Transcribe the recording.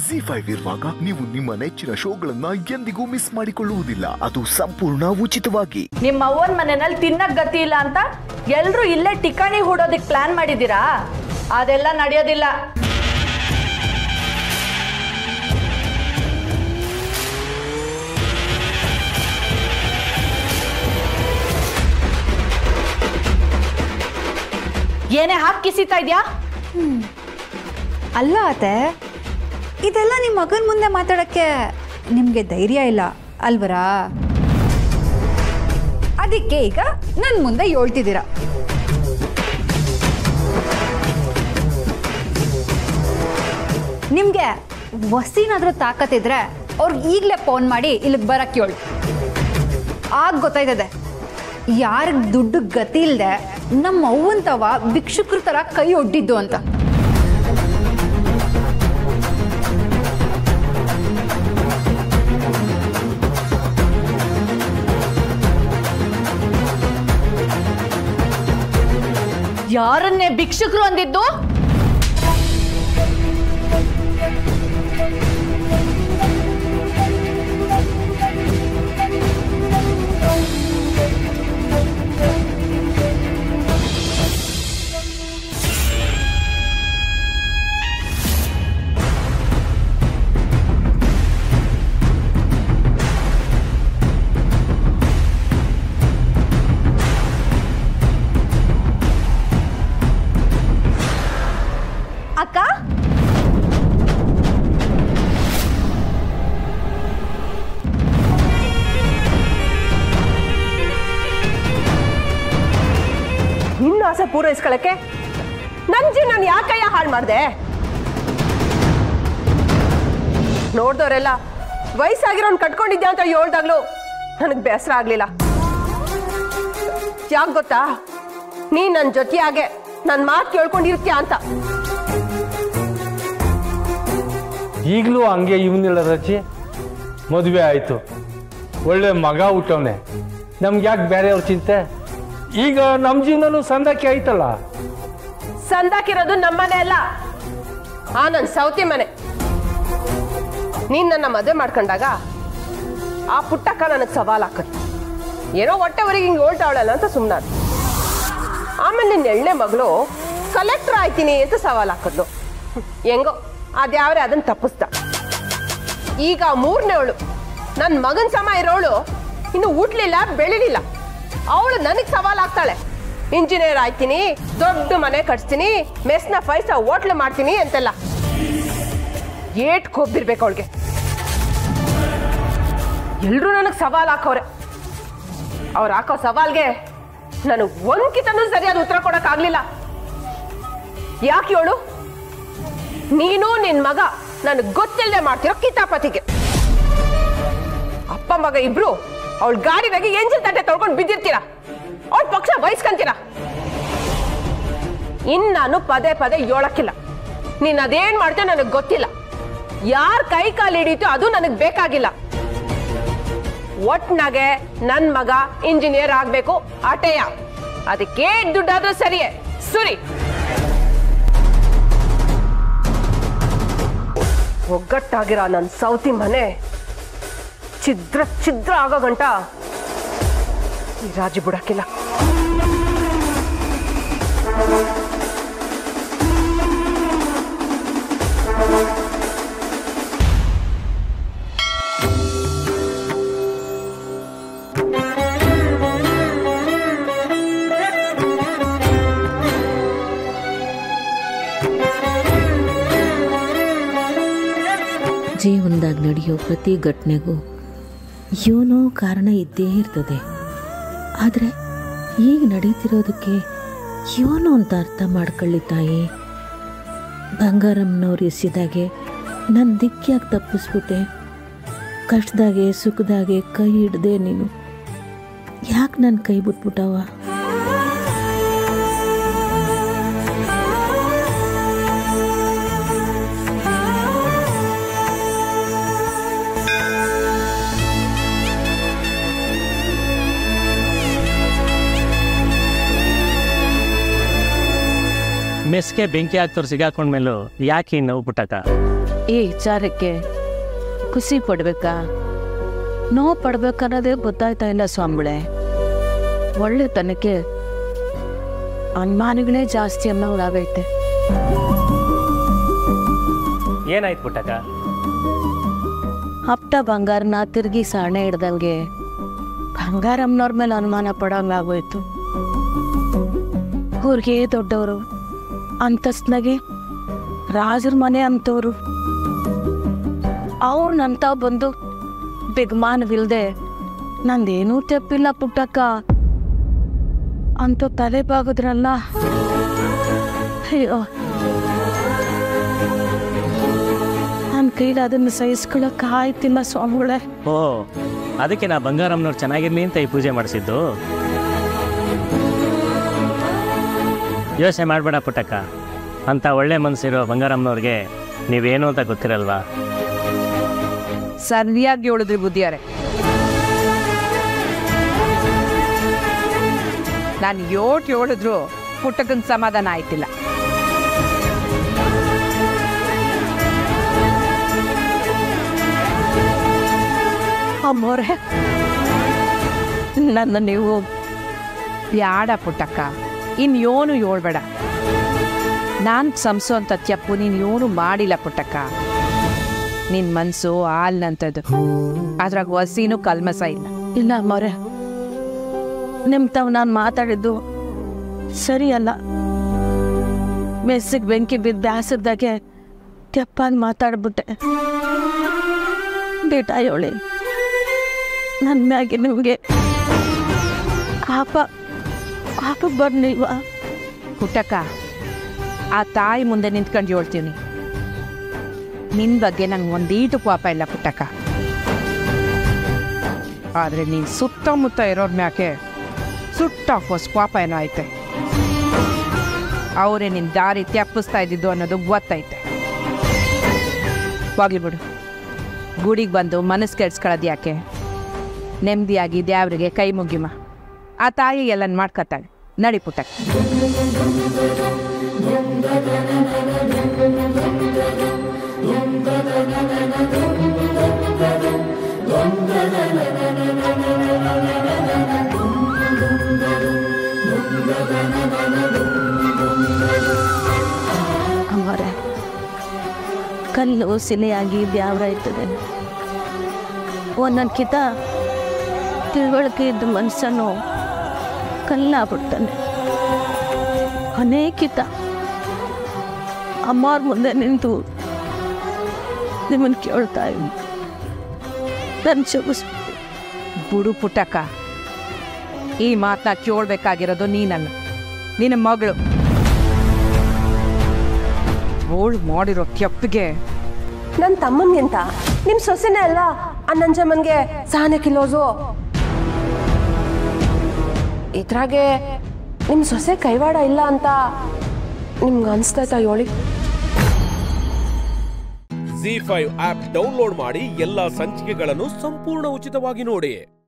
G five ಇರುವಾಗ ನೀವು ನಿಮ್ಮ ನೆಚ್ಚಿನ ಶೋಗಳನ್ನ ಎಂದಿಗೂ ಮಿಸ್ ಮಾಡಿಕೊಳ್ಳುವುದಿಲ್ಲ ಅದು ಸಂಪೂರ್ಣ ಉಚಿತವಾಗಿ ನಿಮ್ಮ ಅವ್ವನ ಮನೆಯಲ್ಲಿ ತಿನ್ನಕ್ ಗತಿ ಇಲ್ಲ ಅಂತ ಎಲ್ರೂ ಇಲ್ಲೇ ಟಿಕಾಣಿ ಹೂಡೋದಕ್ ಪ್ಲಾನ್ ಮಾಡಿದ್ದೀರಾ ಅದೆಲ್ಲ ನಡೆಯೋದಿಲ್ಲ ಏನೇ ಹಾಕಿ ಕಿಸಿತಾ ಇದ್ಯಾ ಅಲ್ಲ ಅತ್ತೆ ಇದೆಲ್ಲ ನಿಮ್ಮ ಮಗನ ಮುಂದೆ ಮಾತಾಡೋಕ್ಕೆ ನಿಮಗೆ ಧೈರ್ಯ ಇಲ್ಲ ಅಲ್ವರಾ ಅದಕ್ಕೆ ಈಗ ನನ್ನ ಮುಂದೆ ಹೇಳ್ತಿದ್ದೀರಾ ನಿಮಗೆ ವಸಿನಾದ್ರೂ ತಾಕತ್ತಿದ್ರೆ ಅವ್ರಿಗೆ ಈಗಲೇ ಫೋನ್ ಮಾಡಿ ಇಲ್ಲಿಗೆ ಬರಕ್ಕೆ ಹೇಳು ಆಗ ಗೊತ್ತಾಯ್ತದೆ ಯಾರಿಗೆ ದುಡ್ಡು ಗತಿ ಇಲ್ಲದೆ ನಮ್ಮ ಅವ್ವಂತವ ಭಿಕ್ಷುಕ್ರ ಥರ ಕೈ ಒಡ್ಡಿದ್ದು ಅಂತ ಯಾರನ್ನೇ ಭಿಕ್ಷುಕರು ಅಂದಿದ್ದು ಅಕ್ಕ ನಿನ್ನ ಆಸೆ ಪೂರೈಸ್ಕೊಳಕ್ಕೆ ನನ್ನ ಜೀವನ ಯಾಕಯ್ಯ ಹಾಳು ಮಾಡಿದೆ ನೋಡ್ದವರೆಲ್ಲ ವಯಸ್ಸಾಗಿರೋನ್ ಕಟ್ಕೊಂಡಿದ್ಯಾ ಅಂತ ಹೇಳ್ದಾಗ್ಲೂ ನನಗೆ ಬೇಸರ ಆಗ್ಲಿಲ್ಲ ಯಾಕೆ ಗೊತ್ತಾ ನೀ ನನ್ನ ಜೊತೆಯಾಗೆ ನನ್ನ ಮಾತು ಕೇಳ್ಕೊಂಡಿರ್ತೀಯ ಅಂತ ಈಗಲೂ ಹಂಗೆ ಇವನಿಲ್ಲ ರಚಿ ಮದುವೆ ಆಯಿತು ಒಳ್ಳೆ ಮಗ ಹುಟ್ಟವನೆ ನಮ್ಗೆ ಯಾಕೆ ಬೇರೆಯವ್ರ ಚಿಂತೆ ಈಗ ನಮ್ಮ ಜೀವನನೂ ಸಂದಕ್ಕೆ ಆಯ್ತಲ್ಲ ಸಂದಾಕಿರೋದು ನಮ್ಮನೆ ಅಲ್ಲ ಆ ನನ್ನ ಸೌತಿ ಮನೆ ನೀನ್ ನನ್ನ ಮದುವೆ ಮಾಡ್ಕೊಂಡಾಗ ಆ ಪುಟ್ಟಕ್ಕ ನನಗೆ ಸವಾಲ್ ಹಾಕತ್ ಏನೋ ಹೊಟ್ಟೆವರೆಗೆ ಹಿಂಗೆ ಹೇಳ್ತಾವಳಲ್ಲ ಅಂತ ಸುಮ್ಮನಾದ ಆಮೇಲೆ ನಿನ್ನ ಎಳ್ಳೆ ಮಗಳು ಕಲೆಕ್ಟರ್ ಆಯ್ತೀನಿ ಅಂತ ಸವಾಲ್ ಹಾಕಿದ್ಲು ಹೆಂಗೋ ಅದ್ಯಾವ್ರೆ ಅದನ್ನ ತಪ್ಪಿಸ್ದ ಈಗ ಮೂರನೇವಳು ನನ್ನ ಮಗನ ಸಮ ಇರೋಳು ಇನ್ನು ಹುಟ್ಲಿಲ್ಲ ಬೆಳಿಲಿಲ್ಲ ಅವಳು ನನಗೆ ಸವಾಲ್ ಆಗ್ತಾಳೆ ಇಂಜಿನಿಯರ್ ಆಯ್ತೀನಿ ದೊಡ್ಡ ಮನೆ ಕಟ್ಸ್ತೀನಿ ಮೆಸ್ನ ಫೈವ್ ಹೋಟ್ಲು ಮಾಡ್ತೀನಿ ಅಂತೆಲ್ಲ ಏಟ್ ಕೊಬ್ಬಿರ್ಬೇಕು ಅವಳಿಗೆ ಎಲ್ರೂ ನನಗೆ ಸವಾಲ್ ಹಾಕೋರೆ ಅವ್ರು ಹಾಕೋ ಸವಾಲ್ಗೆ ನನಗೆ ಒಂದ್ಕಿತನೂ ಸರಿಯಾದ ಉತ್ತರ ಕೊಡಕ್ಕಾಗ್ಲಿಲ್ಲ ಯಾಕೆ ಹೇಳು ನೀನು ನಿನ್ ಮಗ ನನಗೆ ಗೊತ್ತಿಲ್ಲದೆ ಮಾಡ್ತಿರೋ ಕಿತಾಪತಿಗೆ ಅಪ್ಪ ಮಗ ಇಬ್ರು ಅವಳ ಗಾಡಿನಾಗೆ ಎಂಜಿನ್ ತಟ್ಟೆ ತೊಳ್ಕೊಂಡು ಬಿದ್ದಿರ್ತೀರ ಅವಳ ಪಕ್ಷ ವಹಿಸ್ಕೊಂತೀರ ಇನ್ ನಾನು ಪದೇ ಪದೇ ಹೇಳಕ್ಕಿಲ್ಲ ನೀನ್ ಅದೇನ್ ಮಾಡ್ತೇವೆ ನನಗೆ ಗೊತ್ತಿಲ್ಲ ಯಾರ್ ಕೈ ಕಾಲು ಹಿಡೀತು ಅದು ನನಗೆ ಬೇಕಾಗಿಲ್ಲ ಒಟ್ನಾಗೆ ನನ್ ಮಗ ಇಂಜಿನಿಯರ್ ಆಗ್ಬೇಕು ಆಟೆಯ ಅದಕ್ಕೆ ದುಡ್ಡಾದ್ರೂ ಸರಿಯೇ ಸುರಿ ಒಗ್ಗಟ್ಟಾಗಿರೋ ನನ್ನ ಸೌತಿ ಮನೆ ಛಿದ್ರ ಛಿದ್ರ ಆಗೋ ಗಂಟ ಈ ರಾಜಿ ಬಿಡಕ್ಕಿಲ್ಲ ಜೀವನದಾಗ ನಡೆಯೋ ಪ್ರತಿ ಘಟನೆಗೂ ಏನೋ ಕಾರಣ ಇದ್ದೇ ಇರ್ತದೆ ಆದರೆ ಈಗ ನಡೀತಿರೋದಕ್ಕೆ ಏನೋ ಅಂತ ಅರ್ಥ ಮಾಡ್ಕೊಳ್ಳಿ ತಾಯಿ ಬಂಗಾರಮ್ಮನವ್ರು ಎಸಿದಾಗೆ ನನ್ನ ದಿಕ್ಕ್ಯಾಕೆ ತಪ್ಪಿಸ್ಬಿಟ್ಟೆ ಕಷ್ಟದಾಗೆ ಸುಖದಾಗೆ ಕೈ ಹಿಡ್ದೆ ನೀನು ಯಾಕೆ ನನ್ನ ಕೈ ಬಿಟ್ಬಿಟ್ಟವ ಮೆಸ್ಗೆ ಬೆಂಕಿ ಹಾಕ್ತವ್ರು ಸಿಗಾಕೊಂಡ್ಮೇಲೂ ಯಾಕೆ ಈ ನೋವು ಪುಟ್ಟಕ್ಕ ಈ ವಿಚಾರಕ್ಕೆ ಖುಷಿ ಪಡ್ಬೇಕಾ ನೋವು ಪಡ್ಬೇಕನ್ನೋದೇ ಗೊತ್ತಾಯ್ತಾ ಇಲ್ಲ ಸ್ವಾಮಿಗಳೇ ಒಳ್ಳೆತನಕ್ಕೆ ಅನುಮಾನಗಳೇ ಜಾಸ್ತಿ ಅನ್ನೋದಾಗೈತೆ ಏನಾಯ್ತು ಪುಟ್ಟಕ್ಕ ಹಪ್ತ ಬಂಗಾರನ ತಿರುಗಿ ಸಾಣೆ ಹಿಡ್ದಂಗೆ ಬಂಗಾರಮ್ಮನವ್ರ ಮೇಲೆ ಅನುಮಾನ ಪಡೋಂಗಾಗೋಯ್ತು ಊರಿಗೆ ದೊಡ್ಡವರು ಅಂತಸ್ನಾಗೆ ರಾಜರ ಮನೆ ಅಂತವ್ರು ಅವ್ರನ್ನಂತ ಬಂದು ಬಿಗ್ಮಾನವಿಲ್ದೆ ನಂದೇನೂ ತೆಪ್ಪಿಲ್ಲ ಪುಟ್ಟಕ್ಕ ಅಂತ ತಲೆ ಬಾಗಿದ್ರಲ್ಲ ಅಯ್ಯೋ ನನ್ನ ಕೈಲಿ ಅದನ್ನು ಸಹಿಸ್ಕೊಳಕ್ ಆಯ್ತಿಲ್ಲ ಸ್ವಾಮಿಗಳೇ ಓ ಅದಕ್ಕೆ ನಾ ಬಂಗಾರಮ್ಮನವ್ರು ಚೆನ್ನಾಗಿರ್ಲಿ ಅಂತ ಈ ಪೂಜೆ ಮಾಡಿಸಿದ್ದು ಯೋಚನೆ ಮಾಡಬೇಡ ಪುಟ್ಟಕ್ಕ ಅಂತ ಒಳ್ಳೆ ಮನಸ್ಸಿರೋ ಬಂಗಾರಮ್ಮನವ್ರಿಗೆ ನೀವೇನು ಅಂತ ಗೊತ್ತಿರಲ್ವಾ ಸರಿಯಾಗಿ ಹೇಳಿದ್ರಿ ಬುದ್ಧಿಯಾರೆ ನಾನು ಯೋಟ್ ಹೇಳಿದ್ರು ಪುಟ್ಟಕ್ಕನ ಸಮಾಧಾನ ಆಯ್ತಿಲ್ಲ ಅಮ್ಮೋರೆ ನನ್ನ ನೀವು ಬ್ಯಾಡ ಪುಟ್ಟಕ್ಕ ಇನ್ ಯೋನು ಹೇಳ್ಬೇಡ ನಾನು ಸಂಸು ಅಂತ ತಪ್ಪು ನೀನು ಯೋನು ಮಾಡಿಲ್ಲ ಪುಟ್ಟಕ್ಕ ನಿನ್ ಮನ್ಸು ಹಾಲ್ನಂಥದ್ದು ಅದ್ರಾಗ ವಸಿನೂ ಕಲ್ಮಸ ಇಲ್ಲ ಇಲ್ಲ ಅಮ್ಮೋರೆ ನಿಮ್ಮ ತಾವು ನಾನು ಮಾತಾಡಿದ್ದು ಸರಿ ಅಲ್ಲ ಮೆಸ್ಸಿಗೆ ಬೆಂಕಿ ಬಿದ್ದು ಬ್ಯಾಸದಾಗೆ ತೆಪ್ಪಾಗಿ ಮಾತಾಡ್ಬಿಟ್ಟೆ ಬೇಟ ಹೇಳಿ ನನ್ನ ಮ್ಯಾಗೆ ನಿಮಗೆ ಪಾಪ ಪಾಪ ಬರ್ನಿಲ್ವಾ ಪುಟ್ಟಕ್ಕ ಆ ತಾಯಿ ಮುಂದೆ ನಿಂತ್ಕೊಂಡು ಹೇಳ್ತೀನಿ ನಿನ್ ಬಗ್ಗೆ ನಂಗೆ ಒಂದೀಟು ಪಾಪ ಇಲ್ಲ ಪುಟ್ಟಕ್ಕ ಆದ್ರೆ ನೀನ್ ಸುತ್ತಮುತ್ತ ಇರೋರ್ ಮ್ಯಾಕೆ ಸುಟ್ಟ ಹೊಸ ಪಾಪ ಏನೋ ಐತೆ ಅವರೇ ನಿನ್ ದಾರಿ ತೆಪ್ಪಿಸ್ತಾ ಇದ್ದಿದ್ದು ಅನ್ನೋದು ಗೊತ್ತೈತೆ ಹೋಗ್ಲಿ ಬಿಡು ಗುಡಿಗೆ ಬಂದು ಮನಸ್ಸು ಕೆಡ್ಸ್ಕೊಳ್ಳೋದು ಯಾಕೆ ನೆಮ್ಮದಿಯಾಗಿ ದೇವ್ರಿಗೆ ಕೈ ಮುಗಿಮ ಆ ತಾಯಿ ಎಲ್ಲ ಮಾಡ್ಕೊತಾಳೆ ನಡಿ ಪುಟ್ಟಕ್ಕ ಅಮ್ಮರೆ ಕಲ್ಲು ಸಿಲೆಯಾಗಿ ದ್ಯಾವ್ರ ಇರ್ತದೆ ಒಂದೊಂದು ಕಿತ ತಿಳುವಳಿಕೆ ಇದ್ದ ಮನುಷ್ಯನು ಕಲ್ಲಾಗ್ಬಿಡ್ತಾನೆ ಅನೇಕಿತ ಅಮ್ಮವ್ರ ಮುಂದೆ ನಿಂತು ನಿಮ್ಮನ್ನು ಕೇಳ್ತಾ ಇದ್ದೀನಿ ನನ್ನ ಶುಭ ಬುಡು ಪುಟ್ಟಕ್ಕ ಈ ಮಾತನ್ನ ಕೇಳ್ಬೇಕಾಗಿರೋದು ನೀನಲ್ಲ ನಿನ್ನ ಮಗಳು ಅವಳು ಮಾಡಿರೋ ಕೆಪ್ಪಿಗೆ ನನ್ನ ತಮ್ಮನ್ಗಿಂತ ನಿಮ್ಮ ಸೊಸೆನೇ ಅಲ್ಲ ಆ ನಂಜಮ್ಮನ್ಗೆ ಸಹನೆ ಕಿಲೋಸು ಇದ್ರಾಗೆ ನಿಮ್ಮ ಸೊಸೆ ಕೈವಾಡ ಇಲ್ಲ ಅಂತ ನಿಮ್ಗೆ ಅನ್ಸ್ತೈತಾ ಹೇಳಿ ಜಿ ಫೈವ್ ಆಪ್ ಡೌನ್ಲೋಡ್ ಮಾಡಿ ಎಲ್ಲಾ ಸಂಚಿಕೆಗಳನ್ನು ಸಂಪೂರ್ಣ ಉಚಿತವಾಗಿ ನೋಡಿ